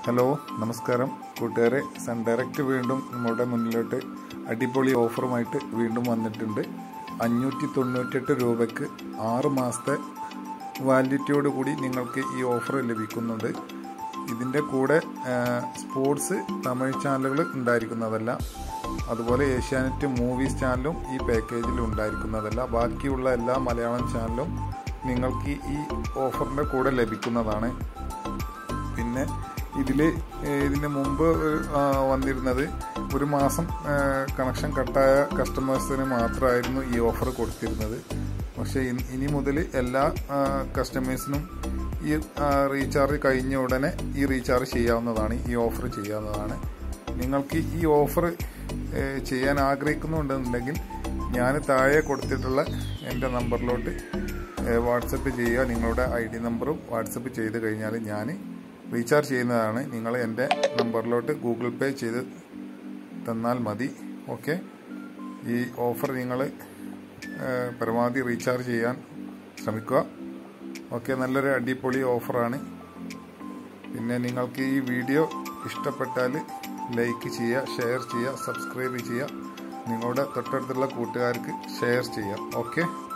hello നമസ്കാരം കൂട്ടുകാരെ sun direct വീണ്ടും നമ്മുടെ മുന്നിലോട്ട് അടിപൊളി ഓഫറുമായിട്ട് വീണ്ടും വന്നിട്ടുണ്ട് അഞ്ഞൂറ്റി തൊണ്ണൂറ്റെട്ട് രൂപയ്ക്ക് ആറ് മാസത്തെ വാലിഡിറ്റിയോട് കൂടി നിങ്ങൾക്ക് ഈ ഓഫർ ലഭിക്കുന്നുണ്ട് ഇതിൻ്റെ കൂടെ ആ, സ്പോർട്സ് തമിഴ് ചാനലുകൾ ഉണ്ടായിരിക്കുന്നതല്ല അതുപോലെ ഏഷ്യാനെറ്റ് മൂവീസ് ചാനലും ഈ പാക്കേജിൽ ഉണ്ടായിരിക്കുന്നതല്ല ബാക്കിയുള്ള എല്ലാ മലയാളം ചാനലും നിങ്ങൾക്ക് ഈ ഓഫറിൻ്റെ കൂടെ ലഭിക്കുന്നതാണ് പിന്നെ ഇതിൽ ഇതിന് മുമ്പ് ഒരു, ആ, വന്നിരുന്നത് ഒരു മാസം കണക്ഷൻ കട്ടായ കസ്റ്റമേഴ്സിന് മാത്രമായിരുന്നു ഈ ഓഫർ കൊടുത്തിരുന്നത് പക്ഷേ ഇൻ- ഇനി മുതൽ എല്ലാ കസ്റ്റമേഴ്സിനും ഈ ആ, റീചാർജ് കഴിഞ്ഞ ഉടനെ ഈ റീചാർജ് ചെയ്യാവുന്നതാണ് ഈ ഓഫർ ചെയ്യാവുന്നതാണ് നിങ്ങൾക്ക് ഈ ഓഫർ ചെയ്യാൻ ആഗ്രഹിക്കുന്നുണ്ടെന്നുണ്ടെങ്കിൽ ഞാൻ താഴെ കൊടുത്തിട്ടുള്ള എൻ്റെ നമ്പറിലോട്ട് വാട്സപ്പ് ചെയ്യുക നിങ്ങളുടെ ഐ ഡി നമ്പറും വാട്സപ്പ് ചെയ്ത് കഴിഞ്ഞാൽ ഞാൻ റീചാർജ് ചെയ്യുന്നതാണ് നിങ്ങൾ എൻ്റെ നമ്പറിലോട്ട് ഗൂഗിൾ പേ ചെയ്ത് തന്നാൽ മതി ഓക്കെ ഈ ഓഫർ നിങ്ങൾ പരമാവധി റീചാർജ് ചെയ്യാൻ ശ്രമിക്കുക ഓക്കെ നല്ലൊരു അടിപൊളി ഓഫറാണ് പിന്നെ നിങ്ങൾക്ക് ഈ വീഡിയോ ഇഷ്ടപ്പെട്ടാൽ ലൈക്ക് ചെയ്യുക ഷെയർ ചെയ്യുക സബ്സ്ക്രൈബ് ചെയ്യുക നിങ്ങളുടെ തൊട്ടടുത്തുള്ള കൂട്ടുകാർക്ക് ഷെയർ ചെയ്യുക ഓക്കെ